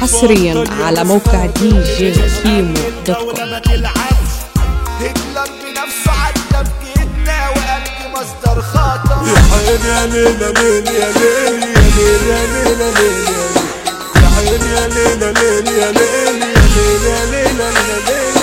حصريا على موقع دي جي كيمو دوت كوم ما تلعبش هتلر بنفسه عدى في جيتنا وقلبي مصدر خطر يا عيني يا ليلى ليل يا ليل يا ليل يا ليلى ليل يا عيني يا ليلى ليل يا ليل يا ليل يا ليلى يا ليل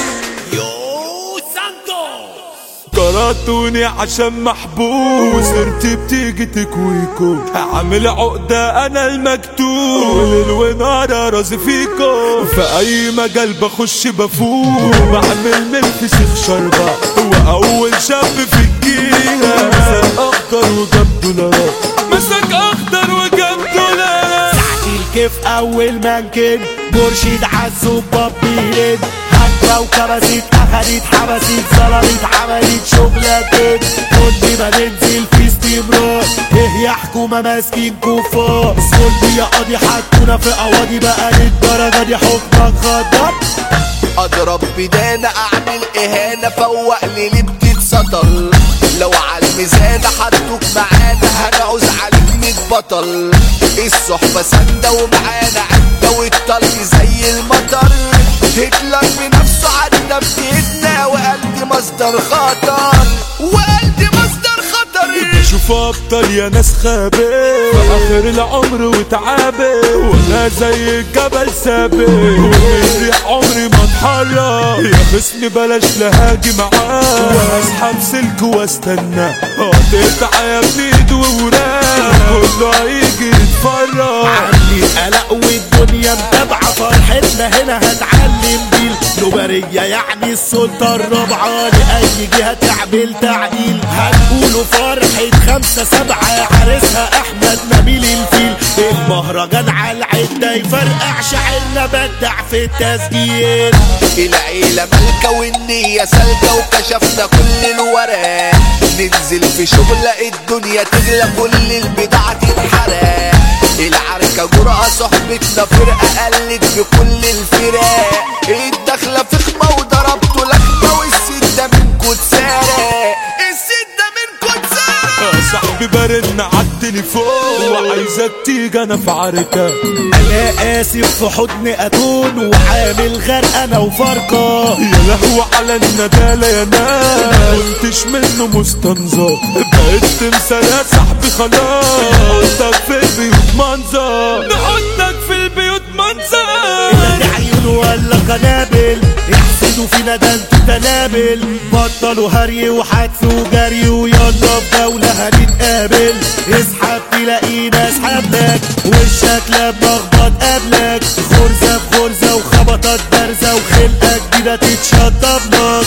يو سانتوس قراتوني عشان محبوس سيرتي بتيجي تكويكو عامل عقدة انا المكتوب ليل ونهار رازي فيكو في اي مجال بخش بفوق بعمل من فسيخ شربة واول شاب في الجيهة مسك اخضر وجاب دولارات مسك اخضر وجاب دولارات الكيف اول منكن مرشد عزوب بابيرين هكا وكبست اخدت حبست ظلمت عملت شغلتين كل ما ننزل في استمرار ايه يا حكومة ماسكين كفار كل يا قاضي حطونا في قواضي بقى للدرجة دي حكمك غدر اضرب بدانا اعمل اهانة فوقني ليه بتتسطر لو على الميزان حطوك معانا هنعوز عليك ميت بطل الصحبة سندة ومعانا عدة والطلق زي المطر هتلر بنفسه عدى بإيدنا وقلبي مصدر خطر وقلبي مصدر خطر شوف ابطال يا ناس خابت في اخر العمر وتعابت وانا زي الجبل ثابت ومن ريح عمري ما اتحرك يا خصمي بلاش لهاجي معاه واسحب سلك واستنى قطعت يا بايد ووراك كله هيجي يتفرج عندي قلق والدنيا متابعة فرحتنا هنا هتعلم بيل نوبرية يعني السلطة الرابعة لأي جهة تعمل تعديل هنقوله فرحة خمسة سبعة عريسها أحمد نبيل الفيل المهرجان على العدة يفرقع شعرنا بدع في التسجيل العيلة مالكة والنية سالكة وكشفنا كل الورق ننزل في شغلة الدنيا تغلى كل البضاعة تتحرق العركة جرأة صحبتنا فرقة قلت بكل الفرق الدخلة فخمة وضربته لخمة والسدة منكو اتسرق السدة منكو اتسرق صاحبي برن على التليفون وعايزك تيجي انا في عركه انا اسف في حضن اتون وعامل غرق انا وفرقة يا لهو على الندالة يا ناس كنتش منه مستنظر بقيت تمثال يا صاحبي خلاص نحطك في البيوت منظر نحطك في البيوت منظر دي عيون ولا قنابل يحسدوا فينا ده انتوا تنابل بطلوا هري وحتف وجري ويلا في دولة هنتقابل اسحب تلاقينا اسحبك وشك لمخبط قبلك غرزة في غرزة وخبطت برزة وخلقك جديدة تتشطب نار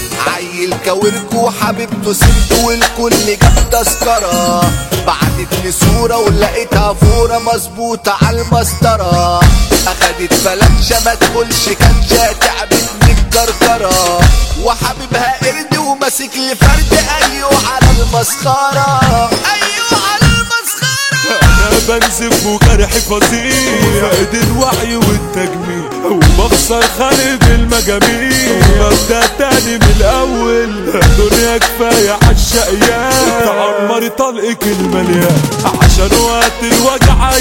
عيل كاورك وحبيبته سبته والكل جاب تذكرة بعتت لي صورة ولقيتها فورة مظبوطة على المسطرة أخدت فلنشة ما تقولش كان تعبت من الجرجرة وحبيبها قرد وماسك لي فرد أيوه على المسخرة أيوه على المسخرة انا بنزف وجرحي فظيع فقد الوعي والتجميل وبخسر خارج المجاميع ببدا تاني من الاول دنيا كفايه عالشقيان تعمري طلقك المليان عشان وقت الوجع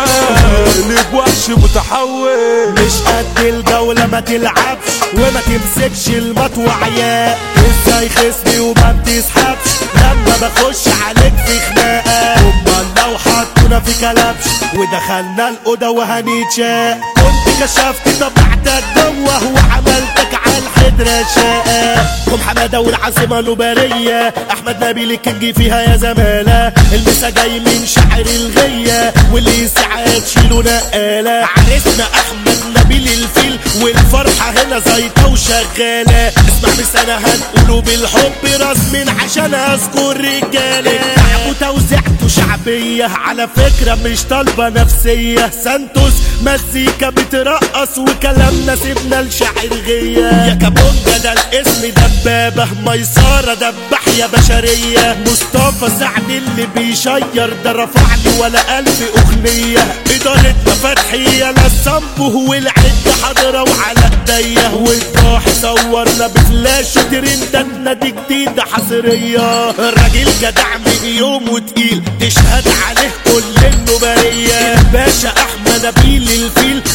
يبان قلب وحش متحول مش قد الجولة ما تلعبش وما تمسكش المطوع يا ازاي خصمي وما بتسحبش لما بخش عليك في خناقة امال لو حطونا في كلبش ودخلنا الأوضة وهنتشاق كنت كشفت طبيعتك جوه وعملتك على الحجرة شقة قوم حمادة والعاصمة نوبارية أحمد نبيل الكنجي فيها يا زمالة المسا جاي من شعر الغية واللي ساعات شيلوا نقالة عرسنا أحمد نبيل الفيل والفرحة هنا زيطة وشغالة اسمع بسنة هنقوله بالحب رسم عشان أذكر رجالة تعب وتوزيعته شعبية على فكرة مش طالبة نفسية سانتوس مزيكا بترقص وكلامنا سيبنا لشاعر غية يا كابونجا ده الاسم دبابة ميسارة دبح يا بشرية مصطفى سعد اللي بيشير ده رفعني ولا ألف أغنية إدارتنا فتحية لا الصنبه والعد حاضرة وعلى ايديا والضاحي صورنا بفلاش ترنداتنا دي جديدة حصرية الراجل جدع من يوم وتقيل تشهد عليه كل النوبارية الباشا أحمد نبيل الفيل على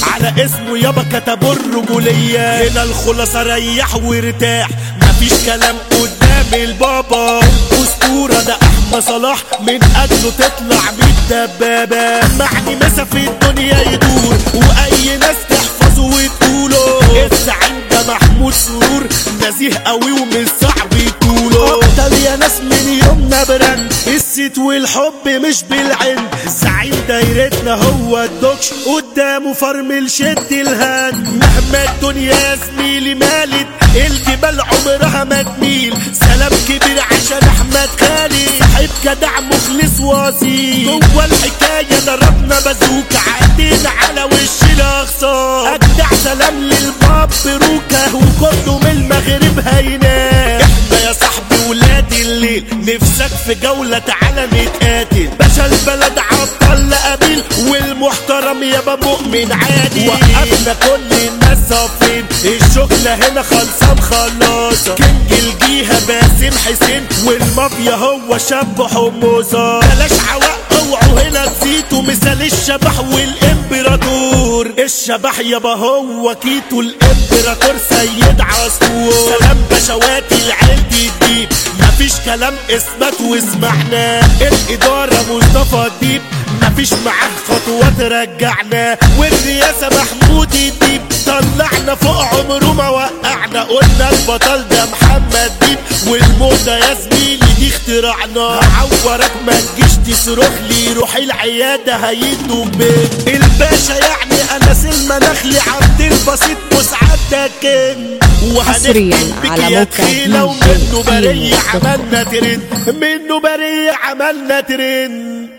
اسمه يابا كتبوا الرجولية هنا الخلاصة ريح وارتاح مفيش كلام قدام البابا اسطورة ده احمد صلاح من اجله تطلع من دبابة معني مسا في الدنيا يدور واي ناس تحفظه وتقوله الزعيم ده محمود سرور نزيه قوي ومش صعب يطوله ابطال يا ناس من يومنا براند الست والحب مش بالعند زعيم دايرتنا هو الدوكش قدامه فرمل شد الهند مهما الدنيا يا زميلي مالت الجبال عمرها ما تميل سلام كبير عشان احمد خالد صاحب جدع مخلص واصيل جوه الحكايه ضربنا بازوكا عدينا على وش الاخصام اجدع سلام للباب روكا وكله من المغرب هينام احنا يا صاحبي ولاد الليل نفسك في جولة تعالى نتقاتل باشا البلد عبد الله قبيل والمحترم يابا مؤمن عادي وقفنا كل الناس صافين الشغلة هنا خلصان خلاصة كينج الجيهة باسم حسين والمافيا هو شاب حموصة بلاش عواق اوعوا هنا تزيتوا مثال الشبح والامبراطور الشبح يابا هو كيتو الامبراطور سيد عصفور سلام بشواتي العيل الديب مفيش كلام اثبات واسمعنا الاداره مصطفى الديب مفيش معاه خطوات رجعنا والرئاسه محمود الديب طلعنا فوق عمره ما وقعنا قلنا البطل ده محمد ديب والموضه يا زميلي دي اختراعنا هعورك ما تجيش تصرخ لي روح العياده هيدوا بيت الباشا يعني انس المناخلي عبد البسيط مسعد ده كان حصرياً على موقع خيلة DJ ومنه برية كيمو. عملنا ترند منه برية عملنا ترند